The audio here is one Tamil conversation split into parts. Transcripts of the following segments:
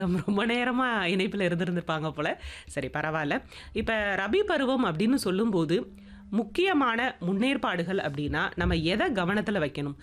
ரொம்ப நேரமா இணைப்பில இருந்திருந்திருப்பாங்க போல. சரி பரவால்ல. இப்ப ரபி பருவம் அப்படின்னு சொல்லும்போது, முக்கியமான முன்னேற்பாடுகள் அப்படின்னா, நம்ம எத கவனத்துல வைக்கணும்?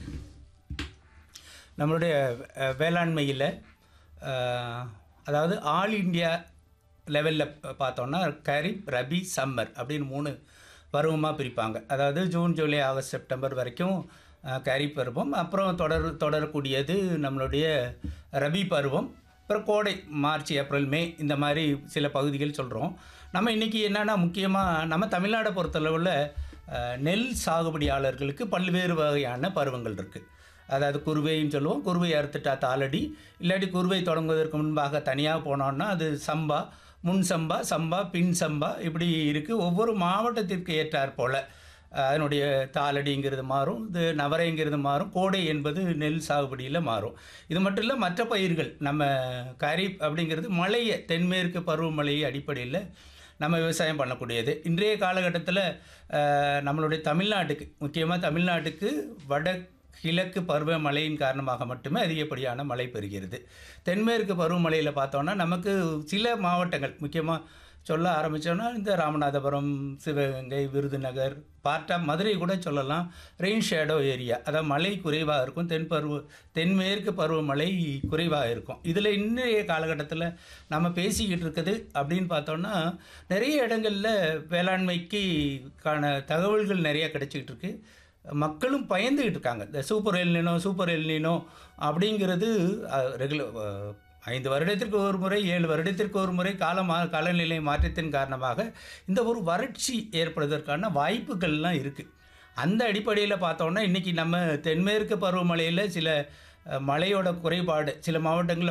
நம்மளுடைய அ வேளாண்மையில அ அதாவது ஆல் இண்டியா லெவல்ல ப பார்த்தோம்னா, கரீப், ரபி, சம்மர் அப்படின்னு 3 பருவமா பிரிப்பாங்க. அதாவது ஜூன், ஜூலை, ஆகஸ்ட், செப்டம்பர் வரைக்கும் அ கரீப் பருவம். அப்புறம் தொடர் தொடரக்கூடியது நம்மளுடைய ரபி பருவம். அப்புறம் கோடை மார்ச், ஏப்ரல், மே இந்த மாரி சில பகுதிகள் சொல்றோம். நம்ம இன்னைக்கு என்னன்னா முக்கியமா நம்ம தமிழ்நாட பொறுத்தளவுல அ நெல் சாகுபடியாளர்களுக்கு பல்வேறு வகையான பருவங்கள் இருக்கு. அதாவது குருவைன்னு சொல்லுவோம். குருவை அறுத்துட்டா தாளடி, இல்லாட்டி குருவை தொடங்குவதற்கு முன்பாக தனியா போனோம்னா, அது சம்பா, முன் சம்பா, சம்பா, பின் சம்பா இப்படி இருக்கு. ஒவ்வொரு மாவட்டத்திற்கு ஏற்றாற்போல அ அதனுடைய தாளடிங்கிறது மாறும். இது நவரைங்கிறது மாறும். கோடை என்பது நெல் சாகுபடியில மாறும். இது மட்டும் இல்ல மற்ற பயிர்கள் நம்ம கரீப் அப்படிங்கிறது மழைய தென்மேற்கு பருவமழையை அடிப்படையில நம்ம விவசாயம் பண்ணக்கூடியது. இன்றைய காலகட்டத்தில அ நம்மளுடைய தமிழ்நாட்டுக்கு முக்கியமா தமிழ்நாட்டுக்கு வட கிழக்கு பருவமழையின் காரணமாக மட்டுமே அதிகப்படியான மழை பெறுகிறது. தென்மேற்கு பருவமழையில பார்த்தோம்னா, நமக்கு சில மாவட்டங்கள் முக்கியமா சொல்ல ஆரம்பிச்சோம்னா, இந்த ராமநாதபுரம், சிவகங்கை, விருதுநகர், பார்ட் ஆஃப் மதுரை கூட சொல்லலாம். ரெயின் ஷேடோ ஏரியா அதாவது மழை குறைவா இருக்கும். தென் பருவ தென்மேற்கு பருவமழை குறைவா இருக்கும். இதில இன்றைய காலகட்டத்தில நம்ம பேசிக்கிட்டு இருக்குது அப்படின்னு பார்த்தோம்னா, நிறைய இடங்கள்ல வேளாண்மைக்கு க்கான தகவல்கள் நிறைய கிடைச்சுக்கிட்டு இருக்கு. மக்களும் பயந்துகிட்டு இருக்காங்க. இந்த super El Nino, super El Nino அப்படிங்கிறது அ ரெகுல அ 5 வருடத்திற்கு ஒரு முறை, 7 வருடத்திற்கு ஒரு முறை கால மா காலநிலை மாற்றத்தின் காரணமாக இந்த ஒரு வறட்சி ஏற்படுவதற்கான வாய்ப்புகள்லாம் இருக்கு. அந்த அடிப்படையில பார்த்தோம்னா, இன்னைக்கு நம்ம தென்மேற்கு பருவமழையில சில அ மழையோட குறைபாடு சில மாவட்டங்கள்ல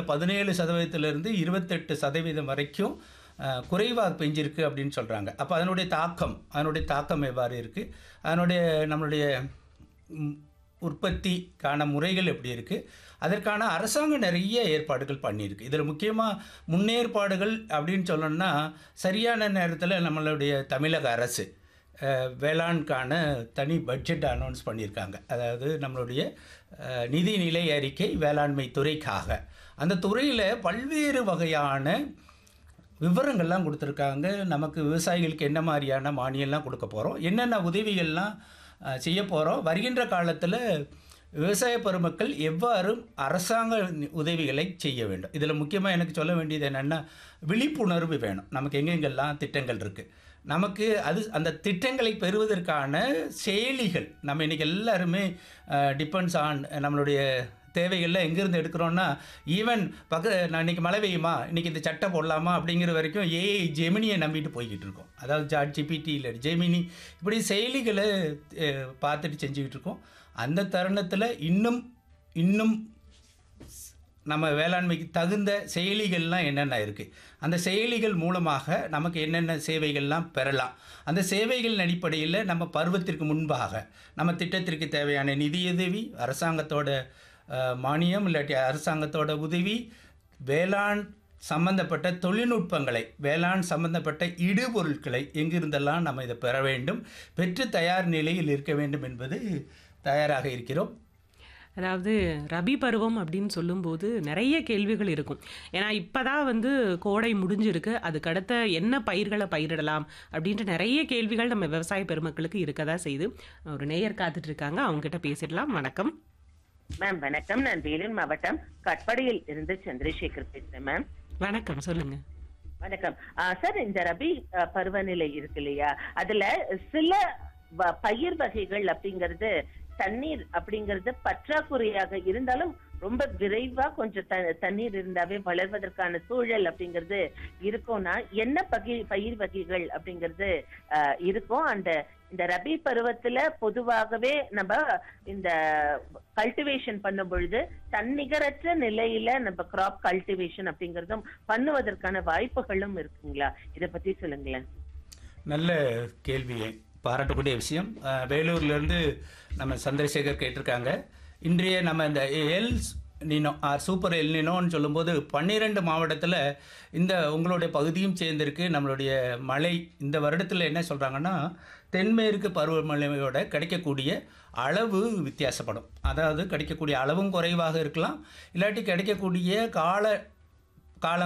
17% 28% வரைக்கும் அ குறைவா பெஞ்சிருக்கு அப்படின்னு சொல்றாங்க. அப்ப அதனுடைய தாக்கம் அதனுடைய தாக்கம் எவ்வாறு இருக்கு? அதனுடைய நம்மளுடைய ம் உற்பத்திக்கான முறைகள் எப்படி இருக்கு? அதற்கான அரசாங்கம் நிறைய ஏற்பாடுகள் பண்ணியிருக்கு. இதில முக்கியமா முன்னேற்பாடுகள் அப்படின்னு சொல்லணும்னா, சரியான நேரத்தில நம்மளுடைய தமிழக அரசு அ வேளாண்க்கான தனி பட்ஜெட் அனௌன்ஸ் பண்ணியிருக்காங்க. அதாவது நம்மளுடைய அ நிதிநிலை அறிக்கை வேளாண்மை துறைக்காக. அந்த துறையில பல்வேறு வகையான விவரங்கள்லாம் குடுத்துருக்காங்க. நமக்கு விவசாயிகளுக்கு என்ன மாரியான மானியம்லாம் குடுக்க போறோம். என்னென்ன உதவிகள்லாம் அ செய்யப் போறோம். வருகின்ற காலத்தில விவசாய பெருமக்கள் எவ்வாறு அரசாங்க உதவிகளை செய்ய வேண்டும். இதில முக்கியமா எனக்கு சொல்ல வேண்டியது என்னன்னா, விழிப்புணர்வு வேணும். நமக்கு எங்கெங்கெல்லாம் திட்டங்கள் இருக்கு. நமக்கு அது அந்த திட்டங்களை பெறுவதற்கான செயலிகள் நம்ம இன்னைக்கு எல்லாருமே அ டிபெண்ட்ஸ் ஆன் நம்மளுடைய தேவைகள்லாம் எங்கேருந்து எடுக்கிறோம்னா, ஈவன் பக்க நான் இன்னைக்கு மழை பெய்யுமா? இன்னைக்கு இந்த சட்டை போடலாமா? அப்படிங்கிற வரைக்கும் ஏஐ ஜெமினிய நம்பிட்டு போய்க்கிட்டு இருக்கோம். அதாவது சாட் ஜிபிடி இல்ல ஜெமினி இப்படி செயலிகள அ பார்த்துட்டு செஞ்சுக்கிட்டு இருக்கோம். அந்த தருணத்தில இன்னும் இன்னும் நம்ம வேளாண்மைக்கு தகுந்த செயலிகள்லாம் என்னென்ன இருக்கு? அந்த செயலிகள் மூலமாக நமக்கு என்னென்ன சேவைகள்லாம் பெறலாம்? அந்த சேவைகளின் அடிப்படையில நம்ம பருவத்திற்கு முன்பாக நம்ம திட்டத்திற்கு தேவையான நிதியுதவி, அரசாங்கத்தோட அ மானியம் இல்லாட்டி அரசாங்கத்தோட உதவி, வேளாண் சம்பந்தப்பட்ட தொழில்நுட்பங்களை, வேளாண் சம்பந்தப்பட்ட இடுபொருட்களை எங்கிருந்தெல்லாம் நம்ம இத பெற வேண்டும். பெற்று தயார் நிலையில் இருக்க வேண்டும் என்பது தயாராக இருக்கிறோம். அதாவது ரபி பருவம் அப்படின்னு சொல்லும்போது நெறைய கேள்விகள் இருக்கும். ஏன்னா இப்ப தான் வந்து கோடை முடிஞ்சிருக்கு. அதுக்கு அடுத்த என்ன பயிர்கள பயிரிடலாம்? அப்படின்ற நெறைய கேள்விகள் நம்ம விவசாய பெருமக்களுக்கு இருக்க தான் செய்யுது. ஒரு நேயர் காத்துட்டு இருக்காங்க. அவங்க கிட்ட பேசிடலாம். வணக்கம். மேம் வணக்கம். நான் வேலூர் மாவட்டம் கட்பாடியில் இருந்து சந்திரசேகர் பேசுறேன் மேம். வணக்கம். சொல்லுங்க. வணக்கம். ஆ சார் இந்த ரபி அ பருவநிலை இருக்கு இல்லையா? அதுல சில வ பயிர் வகைகள் அப்படிங்கிறது தண்ணீர் அப்படிங்கிறது பற்றாக்குறையாக இருந்தாலும் ரொம்ப விரைவா கொஞ்சம் த தண்ணீர் இருந்தாவே வளர்வதற்கான சூழல் அப்படிங்கிறது இருக்கும்னா, என்ன பகி பயிர் வகைகள் அப்படிங்கிறது அ இருக்கும்? அந்த இந்த ரபி பருவத்துல பொதுவாகவே நம்ப இந்த கல்டிவேஷன் பண்ணும் பொழுது தன்னிகரற்ற நிலையில நம்ம கிராப் கல்டிவேஷன் அப்படிங்கிறதும் பண்ணுவதற்கான வாய்ப்புகளும் இருக்குங்களா? இத பத்தி சொல்லுங்களேன். நல்ல கேள்வி. பாராட்டக்கூடிய விஷயம். அ வேலூர்லேருந்து நம்ம சந்திரசேகர் கேட்டிருக்காங்க. இன்றைய நம்ம இந்த El Nino or super El நினோன்னு சொல்லும்போது 12 மாவட்டத்தில இந்த உங்களுடைய பகுதியும் சேர்ந்திருக்கு. நம்மளுடைய மழை இந்த வருடத்தில என்ன சொல்றாங்கன்னா, தென்மேற்கு பருவமழையோட கிடைக்கக்கூடிய அளவு வித்தியாசப்படும். அதாவது கிடைக்கக்கூடிய அளவும் குறைவாக இருக்கலாம். இல்லாட்டி கிடைக்கக்கூடிய கால கால